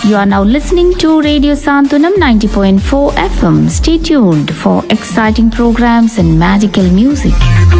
You are now listening to Radio Santunam 90.4 FM. Stay tuned for exciting programs and magical music.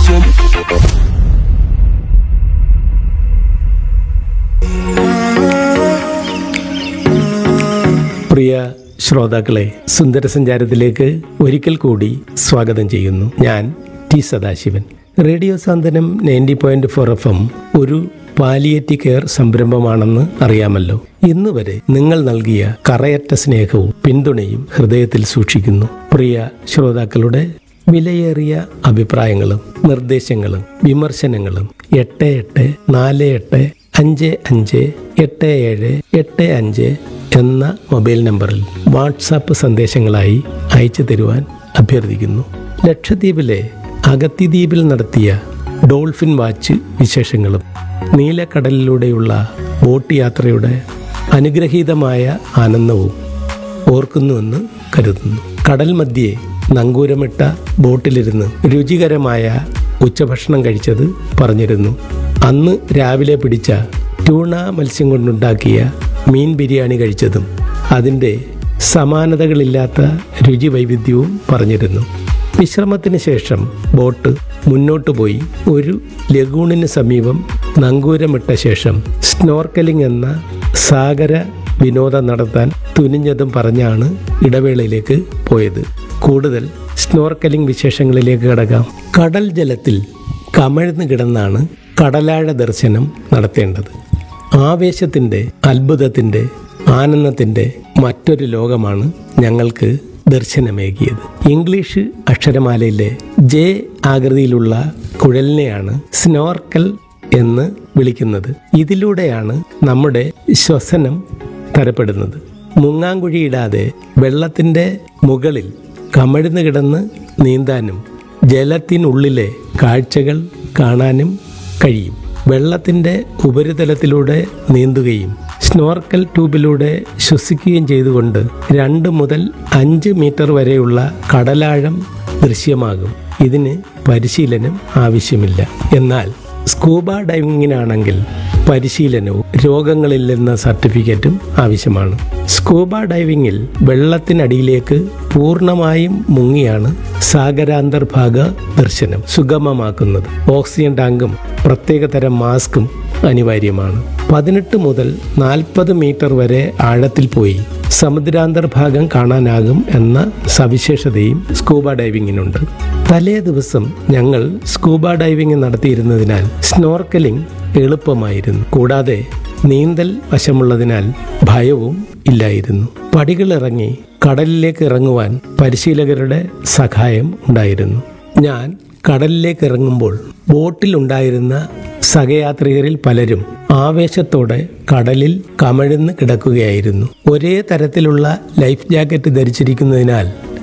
പ്രിയ ശ്രോതാക്കളെ സുന്ദരസഞ്ചാരത്തിലേക്ക് ഒരിക്കൽ കൂടി സ്വാഗതം ചെയ്യുന്നു ഞാൻ T Sadasivan radio Santhwanam ninety point four F M ഒരു palliative care സംരംഭമാണെന്ന് അറിയാമല്ലോ ഇന്ന് വരെ നിങ്ങൾ നൽകിയ കറയറ്റ സ്നേഹവും പിന്തുണയും ഹൃദയത്തിൽ സൂക്ഷിക്കുന്നു പ്രിയ ശ്രോതാക്കളുടെ വിലയേറിയ അഭിപ്രായങ്ങളും നിർദ്ദേശങ്ങളും വിമർശനങ്ങളും എട്ട് എട്ട് നാല് എട്ട് അഞ്ച് അഞ്ച് എട്ട് ഏഴ് എട്ട് അഞ്ച് എന്ന മൊബൈൽ നമ്പറിൽ വാട്സാപ്പ് സന്ദേശങ്ങളായി അയച്ചു തരുവാൻ അഭ്യർത്ഥിക്കുന്നു ലക്ഷദ്വീപിലെ അഗത്തിദ്വീപിൽ നടത്തിയ ഡോൾഫിൻ വാച്ച് വിശേഷങ്ങളും നീലക്കടലിലൂടെയുള്ള ബോട്ട് യാത്രയുടെ അനുഗ്രഹീതമായ ആനന്ദവും ഓർക്കുന്നുവെന്ന് കരുതുന്നു കടൽ മധ്യേ നങ്കൂരമിട്ട ബോട്ടിലിരുന്ന് രുചികരമായ ഉച്ചഭക്ഷണം കഴിച്ചത് പറഞ്ഞിരുന്നു അന്ന് രാവിലെ പിടിച്ച ട്യൂണ മത്സ്യം കൊണ്ടുണ്ടാക്കിയ മീൻ ബിരിയാണി കഴിച്ചതും അതിൻ്റെ സമാനതകളില്ലാത്ത രുചി വൈവിധ്യവും പറഞ്ഞിരുന്നു വിശ്രമത്തിന് ശേഷം ബോട്ട് മുന്നോട്ട് പോയി ഒരു ലഗൂണിന് സമീപം നങ്കൂരമിട്ട ശേഷം സ്നോർക്കലിംഗ് എന്ന സാഗര വിനോദം നടത്താൻ തുനിഞ്ഞതും പറഞ്ഞാണ് ഇടവേളയിലേക്ക് പോയത് കൂടുതൽ സ്നോർക്കലിംഗ് വിശേഷങ്ങളിലേക്ക് കടക്കാം കടൽ ജലത്തിൽ കമഴ്ന്നു കിടന്നാണ് കടലാഴ ദർശനം നടത്തേണ്ടത് ആവേശത്തിൻ്റെ അത്ഭുതത്തിൻ്റെ ആനന്ദത്തിൻ്റെ മറ്റൊരു ലോകമാണ് ഞങ്ങൾക്ക് ദർശനമേകിയത് ഇംഗ്ലീഷ് അക്ഷരമാലയിലെ ജെ ആകൃതിയിലുള്ള കുഴലിനെയാണ് സ്നോർക്കൽ എന്ന് വിളിക്കുന്നത് ഇതിലൂടെയാണ് നമ്മുടെ ശ്വസനം തരപ്പെടുന്നത് മുങ്ങാങ്കുഴിയിടാതെ വെള്ളത്തിൻ്റെ മുകളിൽ കമഴ്ന്നു കിടന്ന് നീന്താനും ജലത്തിനുള്ളിലെ കാഴ്ചകൾ കാണാനും കഴിയും വെള്ളത്തിൻ്റെ ഉപരിതലത്തിലൂടെ നീന്തുകയും സ്നോർക്കൽ ട്യൂബിലൂടെ ശ്വസിക്കുകയും ചെയ്തുകൊണ്ട് രണ്ട് മുതൽ അഞ്ച് മീറ്റർ വരെയുള്ള കടലാഴം ദൃശ്യമാകും ഇതിന് പരിശീലനം ആവശ്യമില്ല എന്നാൽ സ്കൂബ ഡൈവിങ്ങിനാണെങ്കിൽ പരിശീലനവും രോഗങ്ങളില്ലെന്ന സർട്ടിഫിക്കറ്റും ആവശ്യമാണ് സ്കൂബ ഡൈവിങ്ങിൽ വെള്ളത്തിനടിയിലേക്ക് പൂർണ്ണമായും മുങ്ങിയാണ് സാഗരാന്തർഭാഗ ദർശനം സുഗമമാക്കുന്നത് ഓക്സിജൻ ടാങ്കും പ്രത്യേകതരം മാസ്കും അനിവാര്യമാണ് പതിനെട്ട് മുതൽ നാൽപ്പത് മീറ്റർ വരെ ആഴത്തിൽ പോയി സമുദ്രാന്തർഭാഗം കാണാനാകും എന്ന സവിശേഷതയും സ്കൂബ ഡൈവിങ്ങിനുണ്ട് തലേ ദിവസം ഞങ്ങൾ സ്കൂബ ഡൈവിംഗ് നടത്തിയിരുന്നതിനാൽ സ്നോർക്കലിംഗ് എളുപ്പമായിരുന്നു കൂടാതെ നീന്തൽ വശമുള്ളതിനാൽ ഭയവും ഇല്ലായിരുന്നു പടികളിറങ്ങി കടലിലേക്ക് ഇറങ്ങുവാൻ പരിശീലകരുടെ സഹായം ഉണ്ടായിരുന്നു ഞാൻ കടലിലേക്ക് ഇറങ്ങുമ്പോൾ ബോട്ടിലുണ്ടായിരുന്ന സഹയാത്രികരിൽ പലരും ആവേശത്തോടെ കടലിൽ കമഴ്ന്ന് കിടക്കുകയായിരുന്നു ഒരേ തരത്തിലുള്ള ലൈഫ് ജാക്കറ്റ് ധരിച്ചിരിക്കുന്നതിനാൽ